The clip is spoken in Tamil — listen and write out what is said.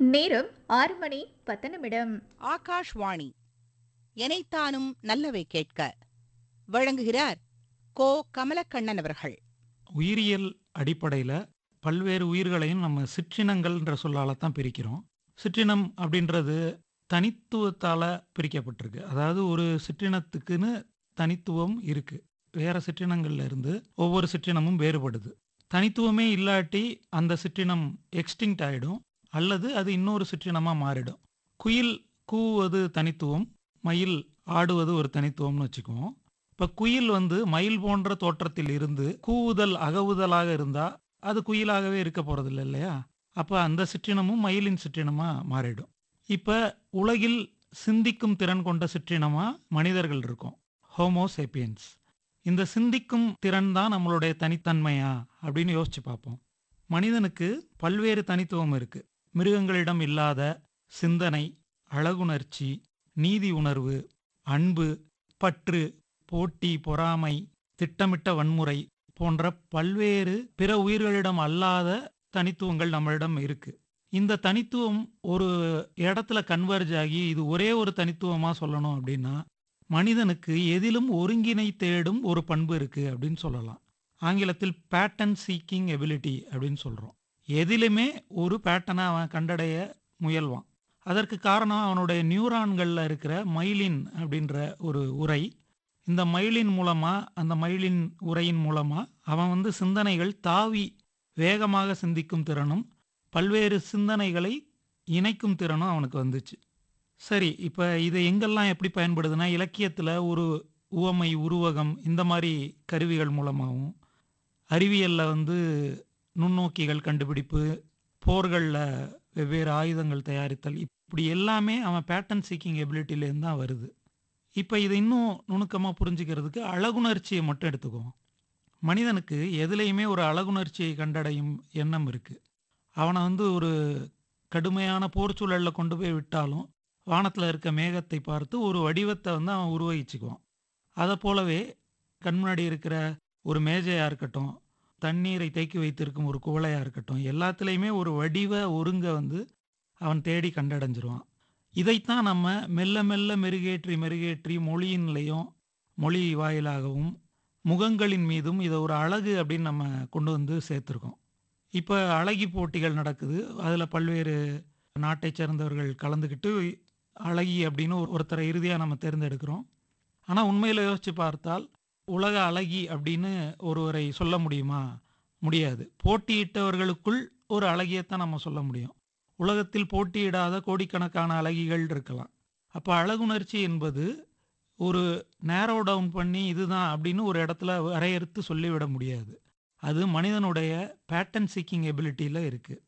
நேரம் ஆறு மணி பத்து நிமிடம் ஆகாஷ்வாணி எனைத்தானும் நல்லவை கேட்க வழங்குகிறார் கோ கமலக்கண்ணன் அவர்கள் உயிரியல் அடிப்படையில் பல்வேறு உயிர்களையும் நம்ம சிற்றினங்கள்ன்ற சொல்லால தான் பிரிக்கிறோம் சிற்றினம் அப்படின்றது தனித்துவத்தால் பிரிக்கப்பட்டிருக்கு அதாவது ஒரு சிற்றினத்துக்குன்னு தனித்துவம் இருக்கு வேற சிற்றினங்கள்ல இருந்து ஒவ்வொரு சிற்றினமும் வேறுபடுது தனித்துவமே இல்லாட்டி அந்த சிற்றினம் எக்ஸ்டிங்க்ட் ஆயிடும் அல்லது அது இன்னொரு சிற்றினமாக மாறிடும் குயில் கூவுவது தனித்துவம் மயில் ஆடுவது ஒரு தனித்துவம்னு வச்சுக்குவோம் இப்போ குயில் வந்து மயில் போன்ற தோற்றத்தில் இருந்து கூவுதல் அகவுதலாக இருந்தா அது குயிலாகவே இருக்க போறதில்லை இல்லையா அப்போ அந்த சிற்றினமும் மயிலின் சிற்றினமா மாறிடும் இப்போ உலகில் சிந்திக்கும் திறன் கொண்ட சிற்றினமா மனிதர்கள் இருக்கும் ஹோமோசேப்பியன்ஸ் இந்த சிந்திக்கும் திறன் தான் நம்மளுடைய தனித்தன்மையா அப்படின்னு யோசிச்சு பார்ப்போம் மனிதனுக்கு பல்வேறு தனித்துவம் இருக்கு மிருகங்களிடம் இல்லாத சிந்தனை அழகுணர்ச்சி நீதி உணர்வு அன்பு பற்று போட்டி பொறாமை திட்டமிட்ட வன்முறை போன்ற பல்வேறு பிற உயிர்களிடம் அல்லாத தனித்துவங்கள் நம்மளிடம் இருக்கு இந்த தனித்துவம் ஒரு இடத்துல கன்வர்ஜ் ஆகி இது ஒரே ஒரு தனித்துவமா சொல்லணும் அப்படின்னா மனிதனுக்கு எதிலும் ஒருங்கினை தேடும் ஒரு பண்பு இருக்கு அப்படின்னு சொல்லலாம் ஆங்கிலத்தில் பேட்டன் சீக்கிங் எபிலிட்டி அப்படின்னு சொல்றோம் எதிலுமே ஒரு பேட்டனை அவன் கண்டடைய முயல்வான் அதற்கு காரணம் அவனுடைய நியூரான்களில் இருக்கிற மைலின் அப்படின்ற ஒரு உரை இந்த மயிலின் மூலமா அந்த மயிலின் உரையின் மூலமா அவன் வந்து சிந்தனைகள் தாவி வேகமாக சிந்திக்கும் திறனும் பல்வேறு சிந்தனைகளை இணைக்கும் திறனும் அவனுக்கு வந்துச்சு சரி இப்போ இது எங்கெல்லாம் எப்படி பயன்படுதுன்னா இலக்கியத்தில் ஒரு உவமை உருவகம் இந்த மாதிரி கருவிகள் மூலமாகவும் அறிவியலில் வந்து நுண்ணோக்கிகள் கண்டுபிடிப்பு போர்களில் வெவ்வேறு ஆயுதங்கள் தயாரித்தல் இப்படி எல்லாமே அவன் பேட்டன் சீக்கிங் எபிலிட்டிலேருந்து தான் வருது இப்போ இதை இன்னும் நுணுக்கமாக புரிஞ்சுக்கிறதுக்கு அழகுணர்ச்சியை மட்டும் எடுத்துக்குவோம் மனிதனுக்கு எதுலேயுமே ஒரு அழகுணர்ச்சியை கண்டடையும் எண்ணம் இருக்குது அவனை வந்து ஒரு கடுமையான போர் சூழலில் கொண்டு போய் விட்டாலும் வானத்தில் இருக்க மேகத்தை பார்த்து ஒரு வடிவத்தை வந்து அவன் உருவகிச்சுக்குவான் அதை போலவே கண் முன்னாடி இருக்கிற ஒரு மேஜையாக இருக்கட்டும் தண்ணீரை தேக்கி வைத்திருக்கும் ஒரு குவளையாக இருக்கட்டும் எல்லாத்துலேயுமே ஒரு வடிவ ஒருங்க வந்து அவன் தேடி கண்டடைஞ்சிருவான் இதைத்தான் நம்ம மெல்ல மெல்ல மெருகேற்றி மெருகேற்றி மொழியின்லையும் மொழி வாயிலாகவும் முகங்களின் மீதும் இதை ஒரு அழகு அப்படின்னு நம்ம கொண்டு வந்து சேர்த்துருக்கோம் இப்போ அழகி போட்டிகள் நடக்குது அதில் பல்வேறு நாட்டை சேர்ந்தவர்கள் கலந்துக்கிட்டு அழகி அப்படின்னு ஒரு- ஒருத்தரை இறுதியாக நம்ம தேர்ந்தெடுக்கிறோம் ஆனால் உண்மையில் யோசித்து பார்த்தால் உலக அழகி அப்படின்னு ஒருவரை சொல்ல முடியுமா முடியாது போட்டியிட்டவர்களுக்குள் ஒரு அழகியத்தான் நம்ம சொல்ல முடியும் உலகத்தில் போட்டியிடாத கோடிக்கணக்கான அழகிகள் இருக்கலாம் அப்போ அழகுணர்ச்சி என்பது ஒரு நேரோ டவுன் பண்ணி இதுதான் அப்படின்னு ஒரு இடத்துல வரையறுத்து சொல்லிவிட முடியாது அது மனிதனுடைய பேட்டன் சீக்கிங் எபிலிட்டியில் இருக்குது